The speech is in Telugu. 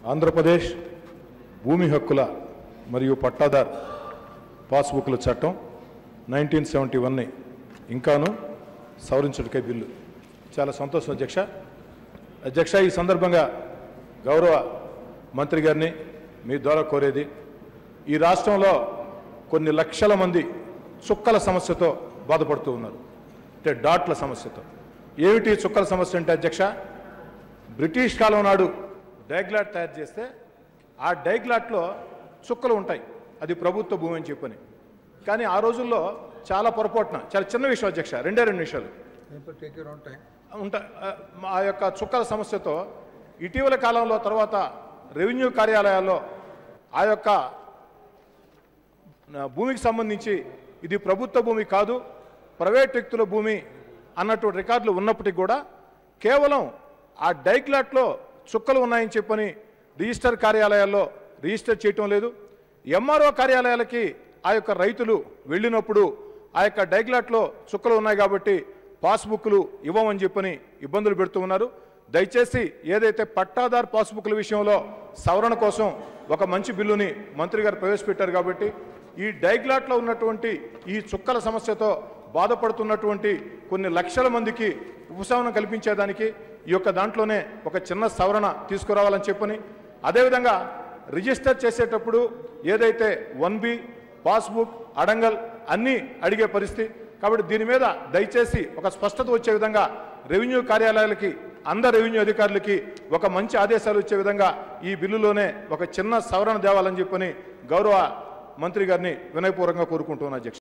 ఆంధ్రప్రదేశ్ భూమి హక్కుల మరియు పట్టాదార్ పాస్బుక్ల చట్టం నైన్టీన్ సెవెంటీ వన్ని ఇంకాను సవరించడికై బిల్లు చాలా సంతోషం అధ్యక్ష అధ్యక్ష ఈ సందర్భంగా గౌరవ మంత్రి గారిని మీ ద్వారా కోరేది ఈ రాష్ట్రంలో కొన్ని లక్షల మంది చుక్కల సమస్యతో బాధపడుతూ ఉన్నారు అంటే డాట్ల సమస్యతో ఏమిటి ఈ చుక్కల సమస్య అంటే అధ్యక్ష బ్రిటిష్ కాలం నాడు డైగ్లాట్ తయారు చేస్తే ఆ డైగ్లాట్లో చుక్కలు ఉంటాయి అది ప్రభుత్వ భూమి అని చెప్పని కానీ ఆ రోజుల్లో చాలా పొరపాటున చాలా చిన్న విషయం అధ్యక్ష రెండే రెండు నిమిషాలు Input take your own time. ఉంటా ఆ యొక్క చుక్కల సమస్యతో ఇటీవల కాలంలో తర్వాత రెవెన్యూ కార్యాలయాల్లో ఆ యొక్క ఆ, భూమికి సంబంధించి ఇది ప్రభుత్వ భూమి కాదు ప్రైవేట్ వ్యక్తుల భూమి అన్నట్టు రికార్డులు ఉన్నప్పటికీ కూడా కేవలం ఆ డైక్లాట్లో చుక్కలు ఉన్నాయని చెప్పని రిజిస్టర్ కార్యాలయాల్లో రిజిస్టర్ చేయటం లేదు ఎంఆర్ఓ కార్యాలయాలకి ఆ యొక్క రైతులు వెళ్ళినప్పుడు ఆ యొక్క డైక్లాట్లో చుక్కలు ఉన్నాయి కాబట్టి పాస్బుక్లు ఇవ్వమని చెప్పని ఇబ్బందులు పెడుతూ ఉన్నారు దయచేసి ఏదైతే పట్టాదార్ పాస్బుక్ల విషయంలో సవరణ కోసం ఒక మంచి బిల్లుని మంత్రి గారు ప్రవేశపెట్టారు కాబట్టి ఈ డైగ్లాట్లో ఉన్నటువంటి ఈ చుక్కల సమస్యతో బాధపడుతున్నటువంటి కొన్ని లక్షల మందికి ఉపశమనం కల్పించేదానికి ఈ యొక్క దాంట్లోనే ఒక చిన్న సవరణ తీసుకురావాలని చెప్పని అదేవిధంగా రిజిస్టర్ చేసేటప్పుడు ఏదైతే వన్ బి పాస్బుక్ అడంగల్ అన్నీ అడిగే పరిస్థితి కాబట్టి దీని మీద దయచేసి ఒక స్పష్టత వచ్చే విధంగా రెవెన్యూ కార్యాలయాలకి అందరు రెవెన్యూ అధికారులకి ఒక మంచి ఆదేశాలు వచ్చే విధంగా ఈ బిల్లులోనే ఒక చిన్న సవరణ తేవాలని చెప్పని గౌరవ మంత్రి గారిని వినయపూర్వకంగా కోరుకుంటున్నాను అధ్యక్ష